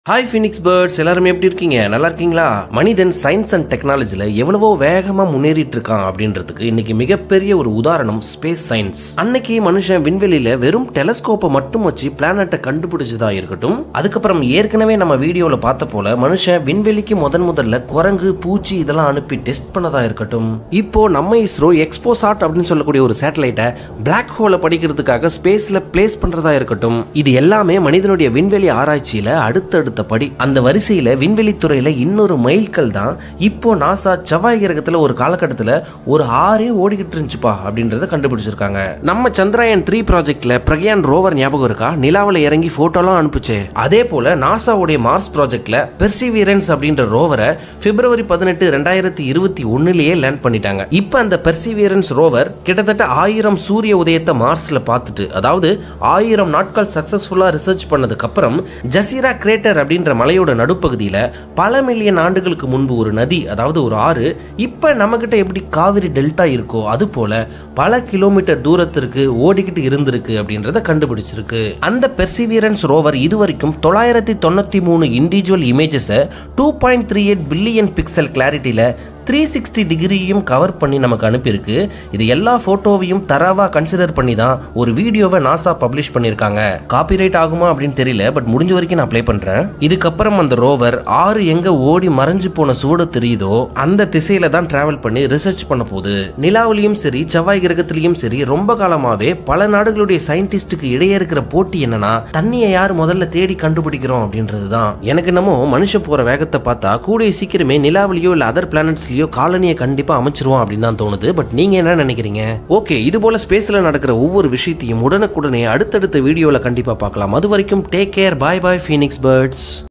hi Phoenix birds எல்லாருமே எப்படி இருக்கீங்க நல்லா இருக்கீங்களா மனிதன் சயின்ஸ் அண்ட் டெக்னாலஜில எவ்வளவோ வேகமா முன்னேறிட்டு இருக்கான் அப்படின்றதுக்கு இன்னைக்கு மிகப்பெரிய ஒரு உதாரணம் ஸ்பேஸ் சயின்ஸ் அன்னைக்கு மனுஷன் விண்வெளியில வெறும் டெலஸ்கோப்பை மட்டும் வச்சு பிளானட்டை கண்டுபிடிச்சதா இருக்கட்டும் அதுக்கப்புறம் ஏற்கனவே நம்ம வீடியோல பார்த்த போல மனுஷன் விண்வெளிக்கு முதன் முதல்ல குரங்கு பூச்சி இதெல்லாம் அனுப்பி டெஸ்ட் பண்ணதா இருக்கட்டும் இப்போ நம்ம இஸ்ரோ எக்ஸ்போசாட் அப்படின்னு சொல்லக்கூடிய ஒரு சேட்டலைட்டை பிளாக் ஹோலை படிக்கிறதுக்காக ஸ்பேஸ்ல பிளேஸ் பண்றதா இருக்கட்டும் இது எல்லாமே மனிதனுடைய விண்வெளி ஆராய்ச்சியில அடுத்தடுத்த படி அந்த வரிசையில விண்வெளி துறையில இன்னொரு மைல்கல் தான் இப்போ நாசா செவ்வாய் கிரகத்துல ஒரு காலகட்டத்துல ஒரு ஆறே ஓடிக்கிட்டு இருந்துச்சுப்பா அப்படின்றத கண்டுபிடிச்சிருக்காங்க நம்ம சந்திராயன் த்ரீ ப்ராஜெக்ட்ல பிரக்யான் ரோவர் ஞாபகம் இருக்கா நிலாவில் இறங்கி போட்டோலாம் அனுப்புச்சு அதே போல நாசாவுடைய மார்ஸ் ப்ராஜெக்ட்ல பெர்சிவியரன்ஸ் அப்படின்ற ரோவரை பிப்ரவரி பதினெட்டு ரெண்டாயிரத்தி இருபத்தி ஒன்னுலயே லேண்ட் பண்ணிட்டாங்க இப்போ அந்த பெர்சிவியரன்ஸ் ரோவர் கிட்டத்தட்ட ஆயிரம் சூரிய உதயத்தை மார்ஸ்ல பார்த்துட்டு அதாவது ஆயிரம் நாட்கள் சக்சஸ்ஃபுல்லா ரிசர்ச் பண்ணதுக்கு அப்புறம் ஜசீரா கிரேட்டர் அப்படின்ற மலையோட நடுப்பகுதியில பல மில்லியன் ஆண்டுகளுக்கு முன்பு ஒரு நதி அதாவது ஒரு ஆறு இப்ப நம்ம கிட்ட எப்படி காவிரி டெல்டா இருக்கோ அது போல பல கிலோமீட்டர் தூரத்திற்கு ஓடிக்கிட்டு இருந்திருக்கு அப்படின்றத கண்டுபிடிச்சிருக்கு அந்த பெர்சிவியரன்ஸ் ரோவர் இதுவரைக்கும் தொள்ளாயிரத்தி தொண்ணூத்தி மூணு இண்டிவிஜுவல் இமேஜஸை two point three eight billion pixel கிளாரிட்டியில த்ரீ சிக்ஸ்டி டிகிரியும் கவர் பண்ணி நமக்கு அனுப்பியிருக்கு இது எல்லா போட்டோவையும் தரவா கன்சிடர் பண்ணி தான் ஒரு வீடியோவை நாசா பப்ளிஷ் பண்ணியிருக்காங்க காப்பிரைட் ஆகுமா அப்படின்னு தெரியல பட் முடிஞ்ச வரைக்கும் நான் ப்ளே பண்றேன் இதுக்கப்புறம் அந்த ரோவர் ஆறு எங்க ஓடி மறைஞ்சு போன சூடு தெரியுதோ அந்த திசையில தான் டிராவல் பண்ணி ரிசர்ச் பண்ண போகுது நிலாவிலையும் சரி செவ்வாய் கிரகத்திலையும் சரி ரொம்ப காலமாவே பல நாடுகளுடைய சயின்டிஸ்டுக்கு இடையே இருக்கிற போட்டி என்னன்னா தண்ணியை யார் முதல்ல தேடி கண்டுபிடிக்கிறோம் அப்படின்றது தான் எனக்கு என்னமோ மனுஷன் போற வேகத்தை பார்த்தா கூடிய சீக்கிரமே நிலாவிலேயோ இல்ல அதர் பிளானட்ஸ்லயோ காலனியை கண்டிப்பா அமைச்சிருவோம் அப்படின்னு தான் தோணுது பட் நீங்க என்ன நினைக்கிறீங்க ஓகே இது போல ஸ்பேஸ்ல நடக்கிற ஒவ்வொரு விஷயத்தையும் உடனுக்குடனே அடுத்தடுத்த வீடியோல கண்டிப்பா பார்க்கலாம் அது வரைக்கும் take care bye bye Phoenix birds